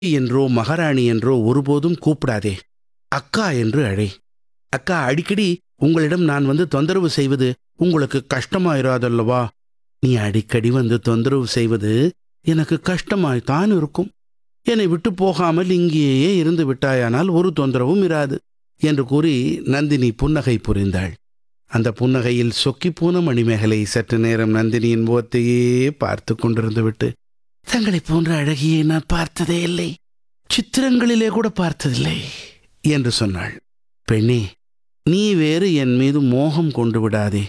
என்றோ மகாராணி என்றோ ஒருபோதும் கூப்பிடாதே அக்கா என்று அழை அக்கா அடிக்கடி உங்களிடம் நான் வந்து தொந்தரவு செய்வது உங்களுக்கு கஷ்டமாயிராதல்லவா நீ அடிக்கடி வந்து தொந்தரவு செய்வது எனக்கு கஷ்டமாய்த்தான் இருக்கும் என்னை விட்டு போகாமல் இங்கேயே இருந்து விட்டாயானால் ஒரு தொந்தரவும் இராது என்று கூறி நந்தினி புன்னகை புரிந்தாள் அந்த புன்னகையில் சொக்கிப்போன மணிமேகலை சற்று நேரம் நந்தினியின் முகத்தையே பார்த்து கொண்டிருந்து விட்டு தங்களைப் போன்ற அழகியை நான் பார்த்ததே இல்லை சித்திரங்களிலே கூட பார்த்ததில்லை என்று சொன்னாள் பெண்ணே நீ வேறு என் மீது மோகம் கொண்டு விடாதே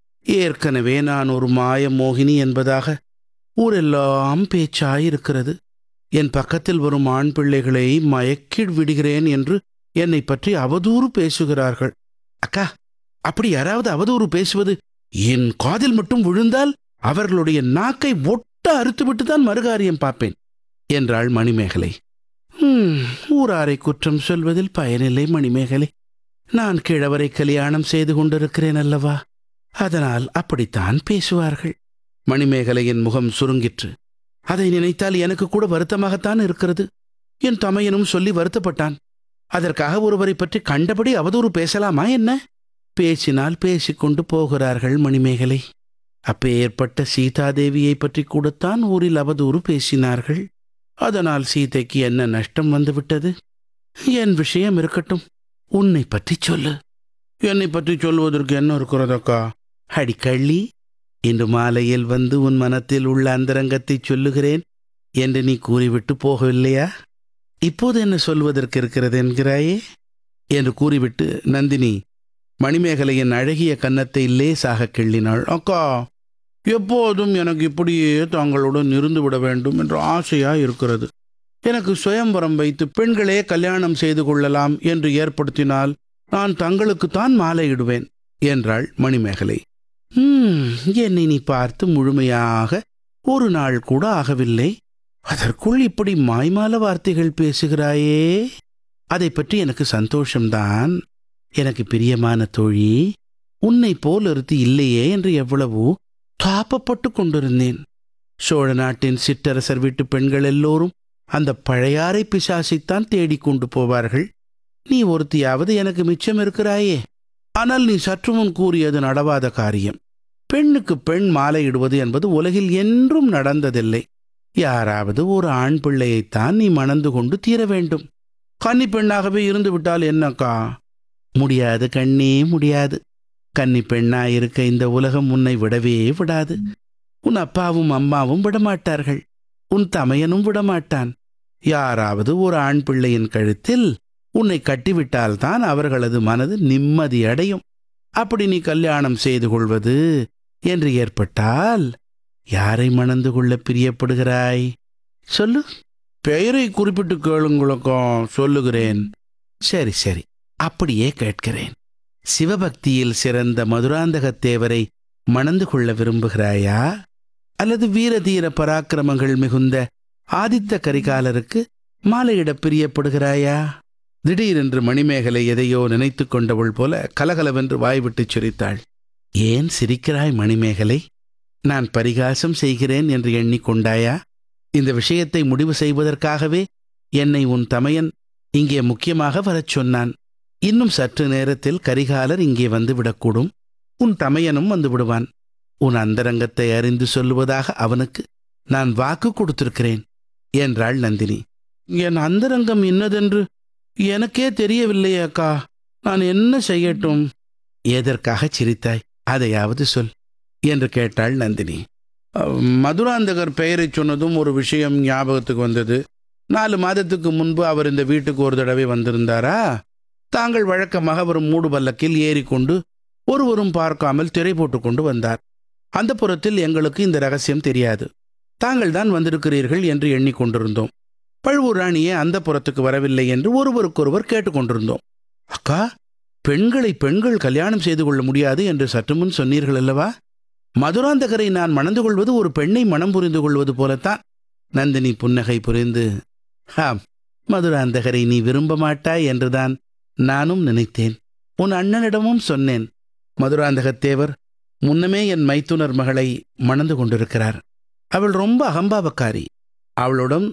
ஏற்கனவே நான் ஒரு மாய மோகினி என்பதாக ஊரெல்லாம் பேச்சாயிருக்கிறது என் பக்கத்தில் வரும் ஆண் பிள்ளைகளை மயக்கி விடுகிறேன் என்று என்னை பற்றி அவதூறு பேசுகிறார்கள் அக்கா அப்படி யாராவது அவதூறு பேசுவது என் காதில் மட்டும் விழுந்தால் அவர்களுடைய நாக்கை ஒட்ட அறுத்துவிட்டு தான் மறுகாரியம் பார்ப்பேன் என்றாள் மணிமேகலை "ஹம், ஊராரை குற்றம் சொல்வதில் பயனில்லை மணிமேகலை நான் கிழவரை கல்யாணம் செய்து கொண்டிருக்கிறேன் அல்லவா அதனால் அப்படித்தான் பேசுவார்கள் மணிமேகலையின் முகம் சுருங்கிற்று அதை நினைத்தால் எனக்கு கூட வருத்தமாகத்தான் இருக்கிறது என் தமையனும் சொல்லி வருத்தப்பட்டான் அதற்காக ஒருவரை பற்றி கண்டபடி அவதூறு பேசலாமா என்ன பேசினால் பேசிக்கொண்டு போகிறார்கள் மணிமேகலை அப்பேற்பட்ட சீதாதேவியை பற்றி கூடத்தான் ஊரில் அவதூறு பேசினார்கள் அதனால் சீதைக்கு என்ன நஷ்டம் வந்துவிட்டது என் விஷயம் இருக்கட்டும் உன்னை பற்றி சொல்லு என்னை பற்றி சொல்வதற்கு என்ன இருக்கிறதக்கா அடிக்கள்ளி இன்று மாலையில் வந்து உன் மனத்தில் உள்ள அந்தரங்கத்தை சொல்லுகிறேன் என்று நீ கூறிவிட்டு போகவில்லையா இப்போது என்ன சொல்வதற்கு இருக்கிறது என்கிறாயே என்று கூறிவிட்டு நந்தினி மணிமேகலையின் அழகிய கன்னத்தை லேசாக கிள்ளினாள் அக்கா எப்போதும் எனக்கு இப்படியே தாங்களுடன் இருந்து விட வேண்டும் என்ற ஆசையா இருக்கிறது எனக்கு சுயம்பரம் வைத்து பெண்களே கல்யாணம் செய்து கொள்ளலாம் என்று ஏற்படுத்தினால் நான் தங்களுக்குத்தான் மாலையிடுவேன் என்றாள் மணிமேகலை "ஹம், என்னை நீ பார்த்து முழுமையாக ஒரு நாள் கூட ஆகவில்லை அதற்குள் இப்படி மாய்மால வார்த்தைகள் பேசுகிறாயே அதை பற்றி எனக்கு சந்தோஷம்தான் எனக்கு பிரியமான தோழி உன்னை போல் ஒருத்தி இல்லையே என்று எவ்வளவோ தாப்பப்பட்டு கொண்டிருந்தேன் சோழ நாட்டின் சிற்றரசர் வீட்டு பெண்கள் எல்லோரும் அந்த பழையாறை பிசாசைத்தான் தேடிக் கொண்டு போவார்கள் நீ ஒருத்தியாவது எனக்கு மிச்சம் இருக்கிறாயே ஆனால் நீ சற்று முன் கூறியது நடவாத காரியம் பெண்ணுக்கு பெண் மாலையிடுவது என்பது உலகில் என்றும் நடந்ததில்லை யாராவது ஒரு ஆண் பிள்ளையைத்தான் நீ மணந்து கொண்டு தீர வேண்டும் கன்னி பெண்ணாகவே இருந்து விட்டால் என்னக்கா முடியாது கண்ணே முடியாது கன்னி பெண்ணாயிருக்க இந்த உலகம் உன்னை விடவே விடாது உன் அப்பாவும் அம்மாவும் விடமாட்டார்கள் உன் தமையனும் விடமாட்டான் யாராவது ஒரு ஆண் பிள்ளையின் கழுத்தில் உன்னை கட்டிவிட்டால்தான் அவர்களது மனது நிம்மதி அடையும் அப்படி நீ கல்யாணம் செய்து கொள்வது என்று ஏற்பட்டால் யாரை மணந்து கொள்ள பிரியப்படுகிறாய் சொல்லு பெயரை குறிப்பிட்டு கேளுங்களுக்கும் சொல்லுகிறேன் சரி சரி அப்படியே கேட்கிறேன் சிவபக்தியில் சிறந்த மதுராந்தகத்தேவரை மணந்து கொள்ள விரும்புகிறாயா அல்லது வீரதீர பராக்கிரமங்கள் மிகுந்த ஆதித்த கரிகாலருக்கு மாலையிட பிரியப்படுகிறாயா திடீரென்று மணிமேகலை எதையோ நினைத்து கொண்டவள் போல கலகலவென்று வாய்விட்டுச் சிரித்தாள் ஏன் சிரிக்கிறாய் மணிமேகலை நான் பரிகாசம் செய்கிறேன் என்று எண்ணிக்கொண்டாயா இந்த விஷயத்தை முடிவு செய்வதற்காகவே என்னை உன் தமையன் இங்கே முக்கியமாக வரச் சொன்னான் இன்னும் சற்று நேரத்தில் கரிகாலர் இங்கே வந்து விடக்கூடும் உன் தமையனும் வந்து விடுவான் உன் அந்தரங்கத்தை அறிந்து சொல்லுவதாக அவனுக்கு நான் வாக்கு கொடுத்திருக்கிறேன் என்றாள் நந்தினி என் அந்தரங்கம் இன்னதென்று எனக்கே தெரியவில்லையே அக்கா நான் என்ன செய்யட்டும் எதற்காக சிரித்தாய் அதையாவது சொல் என்று கேட்டாள் நந்தினி அஹ், மதுராந்தகர் பெயரைச் சொன்னதும் ஒரு விஷயம் ஞாபகத்துக்கு வந்தது நாலு மாதத்துக்கு முன்பு அவர் இந்த வீட்டுக்கு ஒரு தடவை வந்திருந்தாரா தாங்கள் வழக்கமாக வரும் மூடு பல்லக்கில் ஏறிக்கொண்டு ஒருவரும் பார்க்காமல் திரை போட்டுக் கொண்டு வந்தார் அந்த புறத்தில் எங்களுக்கு இந்த ரகசியம் தெரியாது தாங்கள் தான் வந்திருக்கிறீர்கள் என்று எண்ணிக்கொண்டிருந்தோம் பழுவூர் ராணியே அந்த புறத்துக்கு வரவில்லை என்று ஒருவருக்கொருவர் கேட்டுக்கொண்டிருந்தோம் அக்கா பெண்களை பெண்கள் கல்யாணம் செய்து கொள்ள முடியாது என்று சற்று முன் சொன்னீர்கள் அல்லவா மதுராந்தகரை நான் மணந்து கொள்வது ஒரு பெண்ணை மனம் புரிந்து கொள்வது போலத்தான் நந்தினி புன்னகை புரிந்து ஆம் மதுராந்தகரை நீ விரும்ப மாட்டாய் என்றுதான் நானும் நினைத்தேன் உன் அண்ணனிடமும் சொன்னேன் மதுராந்தகத்தேவர் முன்னமே என் மைத்துனர் மகளை மணந்து கொண்டிருக்கிறார் அவள் ரொம்ப அகம்பாவக்காரி அவளுடன்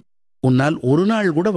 உன்னால் ஒரு நாள் கூட